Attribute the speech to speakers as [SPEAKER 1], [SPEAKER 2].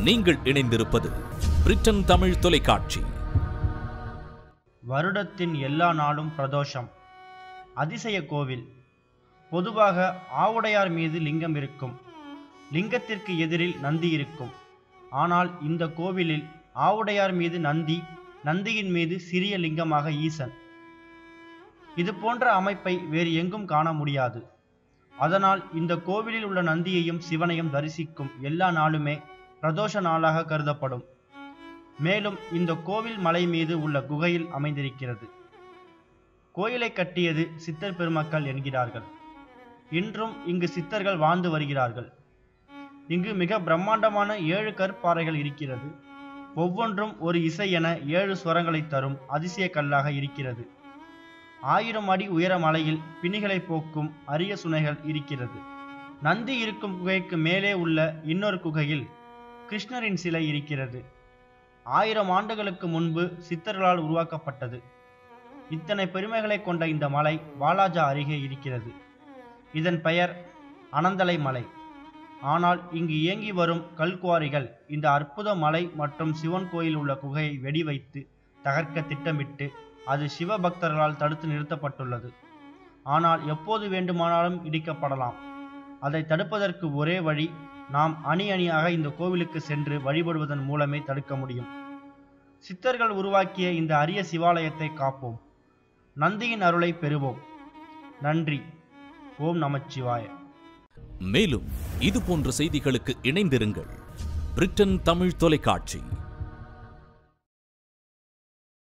[SPEAKER 1] நீங்கள் இணைந்திருப்பது பிரிட்டன் தமிழ் தொலைக்காட்சி
[SPEAKER 2] வருடத்தின் எல்லா நாளும் பிரதோஷம் அதிசய கோவில் பொதுவாக ஆவுடையார் மீது லிங்கம் இருக்கும் லிங்கத்திற்கு எதிரில் நந்தி இருக்கும் ஆனால் இந்த கோவிலில் ஆவுடையார் மீது நந்தி நந்தியின் மீது சிறிய லிங்கமாக ஈசன் இது போன்ற அமைப்பை வேறு எங்கும் காண முடியாது அதனால் இந்த கோவிலில் உள்ள நந்தியையும் சிவனையும் தரிசிக்கும் எல்லா நாளுமே பிரதோஷ நாளாக கருதப்படும் மேலும் இந்த கோவில் மலை மீது உள்ள குகையில் அமைந்திருக்கிறது கோயிலை கட்டியது சித்தர் பெருமக்கள் என்கிறார்கள் இன்றும் இங்கு சித்தர்கள் வாழ்ந்து வருகிறார்கள் இங்கு மிக பிரம்மாண்டமான ஏழு கற்பாறைகள் இருக்கிறது ஒவ்வொன்றும் ஒரு இசை என ஏழு ஸ்வரங்களை தரும் அதிசய கல்லாக இருக்கிறது ஆயிரம் அடி உயர மலையில் பிணிகளை போக்கும் அரிய சுனைகள் இருக்கிறது நந்தி இருக்கும் குகைக்கு மேலே உள்ள இன்னொரு குகையில் கிருஷ்ணரின் சிலை இருக்கிறது ஆயிரம் ஆண்டுகளுக்கு முன்பு சித்தர்களால் உருவாக்கப்பட்டது இத்தனை பெருமைகளை கொண்ட இந்த மலை வாலாஜா அருகே இருக்கிறது இதன் பெயர் அனந்தலை மலை ஆனால் இங்கு இயங்கி வரும் கல்குவாரிகள் இந்த அற்புத மலை மற்றும் சிவன் கோயில் உள்ள குகையை வெடி வைத்து தகர்க்க திட்டமிட்டு அது சிவபக்தர்களால் தடுத்து நிறுத்தப்பட்டுள்ளது ஆனால் எப்போது வேண்டுமானாலும் இடிக்கப்படலாம் அதை தடுப்பதற்கு ஒரே வழி நாம் அணி அணியாக இந்த கோவிலுக்கு சென்று வழிபடுவதன் மூலமே தடுக்க முடியும் சித்தர்கள் உருவாக்கிய இந்த அரிய சிவாலயத்தை காப்போம் நந்தியின் அருளை பெறுவோம் நன்றி ஓம் நமச்சிவாய
[SPEAKER 1] மேலும் இது போன்ற செய்திகளுக்கு இணைந்திருங்கள் பிரிட்டன் தமிழ் தொலைக்காட்சி